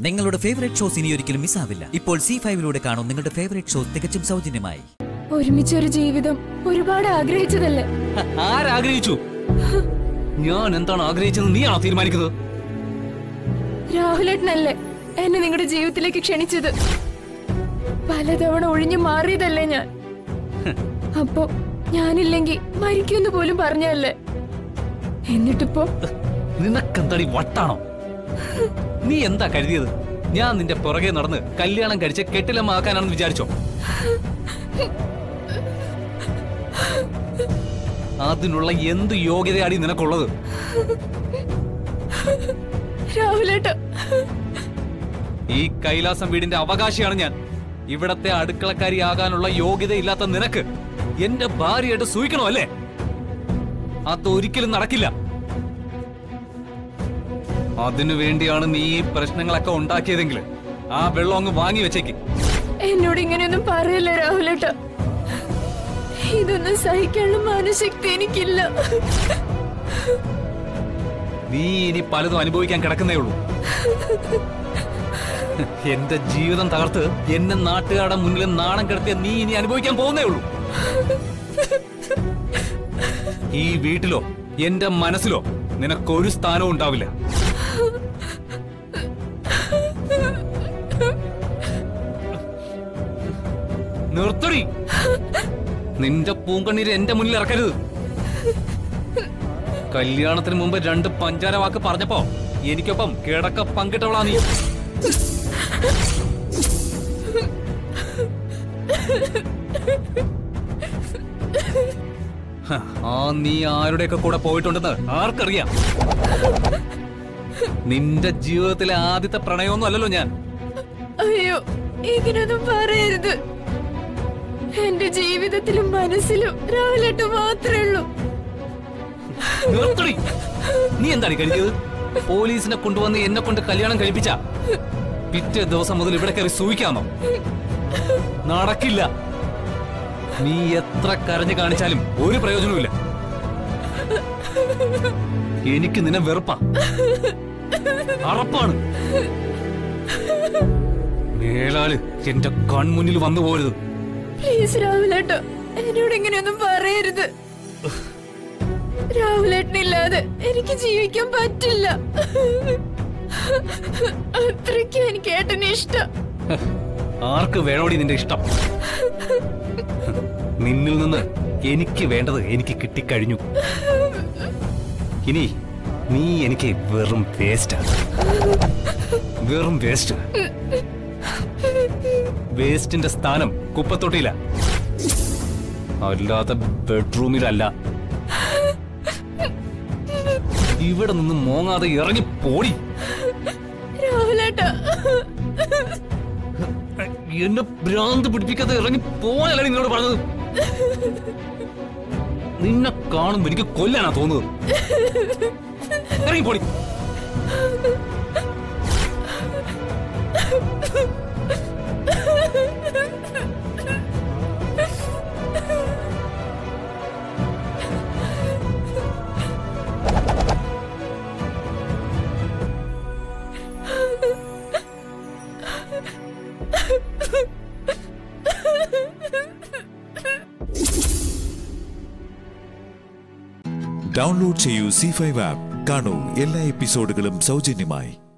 നിങ്ങളുടെ favourite shows ഇനി ഒരിക്കലും മിസ്സാവില്ല ഇപ്പോൾ സി ഫൈവിലൂടെ കാണും നിങ്ങളുടെ ഫേവറേറ്റ് ഷോസ് തികച്ചും സൗജന്യമായി ഒരുമിച്ചൊരു ജീവിതം ഒരുപാട് ആഗ്രഹിച്ചതല്ലേ ഹ, ആരാഗ്രഹിച്ചു ഞാൻ എന്താണ് ആഗ്രഹിച്ചതെന്ന് നീയാണോ തീരുമാനിക്കുന്നത് രാഹുലേട്ടനല്ലേ എന്നെ നിങ്ങളുടെ ജീവിതത്തിലേക്ക് ക്ഷണിച്ചത് പലതവണ ഒഴിഞ്ഞു മാറിയതല്ലേ ഞാൻ അപ്പോ ഞാനില്ലെങ്കി മരിക്കുമെന്ന് പോലും പറഞ്ഞല്ലേ എന്നിട്ടിപ്പോ നിനക്കെന്തടി വട്ടാണോ നീ എന്താ കരുതിയത് ഞാൻ നിന്റെ പുറകെ നടന്ന് കല്യാണം കഴിച്ച് കെട്ടിലമാക്കാനാണെന്ന് വിചാരിച്ചോ അതിനുള്ള എന്ത് യോഗ്യതയാടി നിനക്കുള്ളത് രാഹുലേട്ട ഈ കൈലാസം വീടിന്റെ അവകാശിയാണ് ഞാൻ ഇവിടത്തെ അടുക്കളക്കാരിയാകാനുള്ള യോഗ്യതയില്ലാത്ത നിനക്ക് എന്റെ ഭാര്യയായിട്ട് സൂഹിക്കണോ അല്ലേ അതൊരിക്കലും നടക്കില്ല അതിനു വേണ്ടിയാണ് നീ ഈ പ്രശ്നങ്ങളൊക്കെ ഉണ്ടാക്കിയതെങ്കിൽ ആ വെള്ളം അങ്ങ് വാങ്ങി വെച്ചേക്ക് എന്നോട് ഇങ്ങനെയൊന്നും പറയല്ലേ രാഹുലേട്ട ഇതൊന്നും സഹിക്കാനുള്ള മനഃശക്തി എനിക്കില്ല നീ ഇനി പലതും അനുഭവിക്കാൻ കിടക്കുന്നേ ഉള്ളൂ എന്റെ ജീവിതം തകർത്ത് എന്നെ നാട്ടുകാരുടെ മുന്നിൽ നാണം കിടത്തിയ നീ ഇനി അനുഭവിക്കാൻ പോകുന്നേ ഉള്ളൂ ഈ വീട്ടിലോ എന്റെ മനസ്സിലോ നിനക്കൊരു സ്ഥാനവും ഉണ്ടാവില്ല നിർത്തടി നിന്റെ പൂങ്കണ്ണീര് എന്റെ മുന്നിൽ ഇറക്കരുത് കല്യാണത്തിന് മുമ്പ് രണ്ട് പഞ്ചാര വാക്ക് പറഞ്ഞപ്പോ എനിക്കൊപ്പം കിടക്ക പങ്കിട്ടവളാ നീ ഹ, ആ നീ ആരുടെയൊക്കെ കൂടെ പോയിട്ടുണ്ടെന്ന് ആർക്കറിയാം നിന്റെ ജീവിതത്തിലെ ആദ്യത്തെ പ്രണയമൊന്നും അല്ലല്ലോ ഞാൻ അയ്യോ ഇങ്ങനൊന്നും പറയരുത് എന്റെ ജീവിതത്തിലും മനസ്സിലും രാഹുലേട്ട മാത്രമേ ഉള്ളൂ നിർത്തടി നീ എന്താണ് കരുതിയത് പോലീസിനെ കൊണ്ടുവന്ന് എന്നെ കൊണ്ട് കല്യാണം കഴിപ്പിച്ച പിറ്റേ ദിവസം മുതൽ ഇവിടെ കയറി സൂഹിക്കാമോ നടക്കില്ല നീ എത്ര കരഞ്ഞു കാണിച്ചാലും ഒരു പ്രയോജനവുമില്ല എനിക്ക് നിന്നെ വെറുപ്പാ അറപ്പാണ് മേലാള് എന്റെ കൺമുന്നിൽ വന്നു പോരുത് പ്ലീസ് രാഹുലേട്ട എന്നോട് ഇങ്ങനെയൊന്നും പറയരുത് രാഹുലേട്ടനില്ലാതെ എനിക്ക് ജീവിക്കാൻ പറ്റില്ല അത്രയ്ക്ക് എനിക്ക് ഏട്ടനെ ഇഷ്ടം ആർക്ക് വേണോടി നിന്റെ ഇഷ്ടം നിന്നിൽ നിന്ന് എനിക്ക് വേണ്ടത് എനിക്ക് കിട്ടിക്കഴിഞ്ഞു ഇനി നീ എനിക്ക് വെറും വേസ്റ്റാണ് വെറും വേസ്റ്റ് വേസ്റ്റിന്റെ സ്ഥാനം കുപ്പത്തൊട്ടിയില്ല അല്ലാതെ ബെഡ്റൂമിലല്ല ഇവിടെ നിന്ന് മോങ്ങാതെ ഇറങ്ങി പോടി രാഹുലേട്ട എന്നെ ഭ്രാന്ത് പിടിപ്പിക്കാതെ ഇറങ്ങി പോകാനല്ല നിങ്ങളോട് പറഞ്ഞത് നിന്നെ കാണുമ്പോ എനിക്ക് കൊല്ലാനാ തോന്നുന്നത് ഇറങ്ങി പോടി ഡൗൺലോഡ് ചെയ്യൂ സി ഫൈവ് ആപ്പ് കാണൂ എല്ലാ എപ്പിസോഡുകളും സൗജന്യമായി